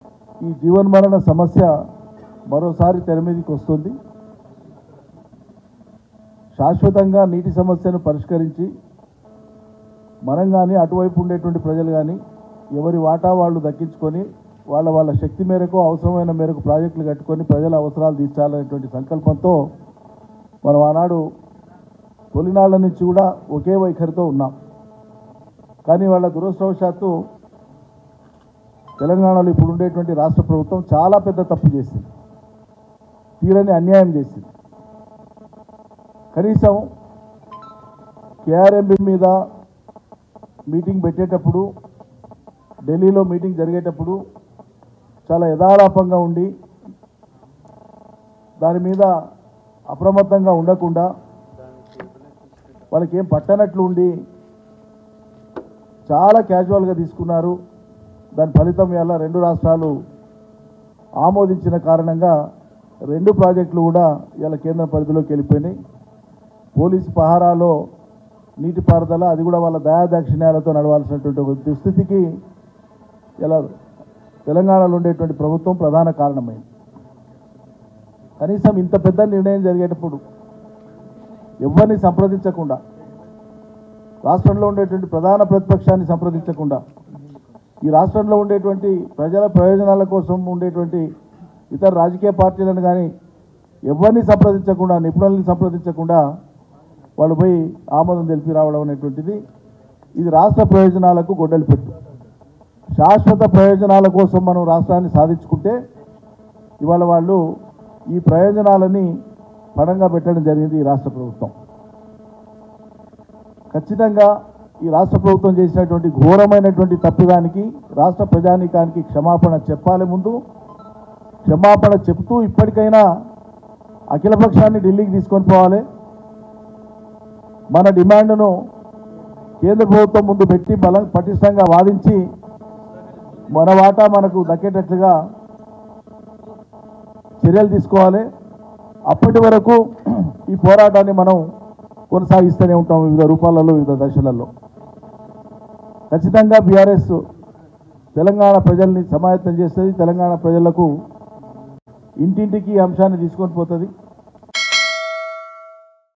ఈ జీవన్మరణ సమస్య మరోసారి తెర మీదకి వస్తుంది శాశ్వతంగా నీటి సమస్యను పరిష్కరించి మనం కానీ అటువైపు ఉండేటువంటి ప్రజలు కానీ ఎవరి వాటా వాళ్ళు దక్కించుకొని వాళ్ళ వాళ్ళ శక్తి మేరకు అవసరమైన మేరకు ప్రాజెక్టులు కట్టుకొని ప్రజల అవసరాలు తీర్చాలనేటువంటి సంకల్పంతో మనం ఆనాడు తొలినాళ్ల నుంచి కూడా ఒకే వైఖరితో ఉన్నాం కానీ వాళ్ళ దురదృష్టవశాత్తు తెలంగాణలో ఇప్పుడు ఉండేటువంటి రాష్ట్ర ప్రభుత్వం చాలా పెద్ద తప్పు చేసింది తీరని అన్యాయం చేసింది కనీసం కేఆర్ఎంబి మీద మీటింగ్ పెట్టేటప్పుడు ఢిల్లీలో మీటింగ్ జరిగేటప్పుడు చాలా యథాలాపంగా ఉండి దాని మీద అప్రమత్తంగా ఉండకుండా వాళ్ళకి ఏం పట్టనట్లు ఉండి చాలా క్యాజువల్గా తీసుకున్నారు దాని ఫలితం వల్ల రెండు రాష్ట్రాలు ఆమోదించిన కారణంగా రెండు ప్రాజెక్టులు కూడా ఇలా కేంద్ర పరిధిలోకి వెళ్ళిపోయినాయి పోలీసు పహారాలో నీటిపారుదల అది కూడా వాళ్ళ దయాదాక్షిణ్యాలతో నడవాల్సినటువంటి ఒక దుస్థితికి ఇలా తెలంగాణలో ఉండేటువంటి ప్రభుత్వం ప్రధాన కారణమైంది కనీసం ఇంత పెద్ద నిర్ణయం జరిగేటప్పుడు ఎవరిని సంప్రదించకుండా రాష్ట్రంలో ఉండేటువంటి ప్రధాన ప్రతిపక్షాన్ని సంప్రదించకుండా ఈ రాష్ట్రంలో ఉండేటువంటి ప్రజల ప్రయోజనాల కోసం ఉండేటువంటి ఇతర రాజకీయ పార్టీలను కానీ ఎవరిని సంప్రదించకుండా నిపుణుల్ని సంప్రదించకుండా వాళ్ళు పోయి ఆమోదం తెలిపి రావడం అనేటువంటిది ఇది రాష్ట్ర ప్రయోజనాలకు గొడ్డలి పెట్టు శాశ్వత ప్రయోజనాల కోసం మనం రాష్ట్రాన్ని సాధించుకుంటే ఇవాళ వాళ్ళు ఈ ప్రయోజనాలని పడంగా పెట్టడం జరిగింది ఈ రాష్ట్ర ప్రభుత్వం ఖచ్చితంగా ఈ రాష్ట్ర ప్రభుత్వం చేసినటువంటి ఘోరమైనటువంటి తప్పిదానికి రాష్ట్ర ప్రజానీకానికి క్షమాపణ చెప్పాలి ముందు క్షమాపణ చెప్తూ ఇప్పటికైనా అఖిలపక్షాన్ని ఢిల్లీకి తీసుకొని పోవాలి మన డిమాండ్ను కేంద్ర ప్రభుత్వం ముందు పెట్టి బలం పటిష్టంగా వాదించి మన వాటా మనకు దక్కేటట్లుగా చర్యలు తీసుకోవాలి అప్పటి వరకు ఈ పోరాటాన్ని మనం కొనసాగిస్తూనే ఉంటాం వివిధ రూపాలలో వివిధ దశలలో ఖచ్చితంగా బీఆర్ఎస్ తెలంగాణ ప్రజల్ని సమాయత్తం చేస్తుంది తెలంగాణ ప్రజలకు ఇంటింటికి ఈ అంశాన్ని తీసుకొని పోతుంది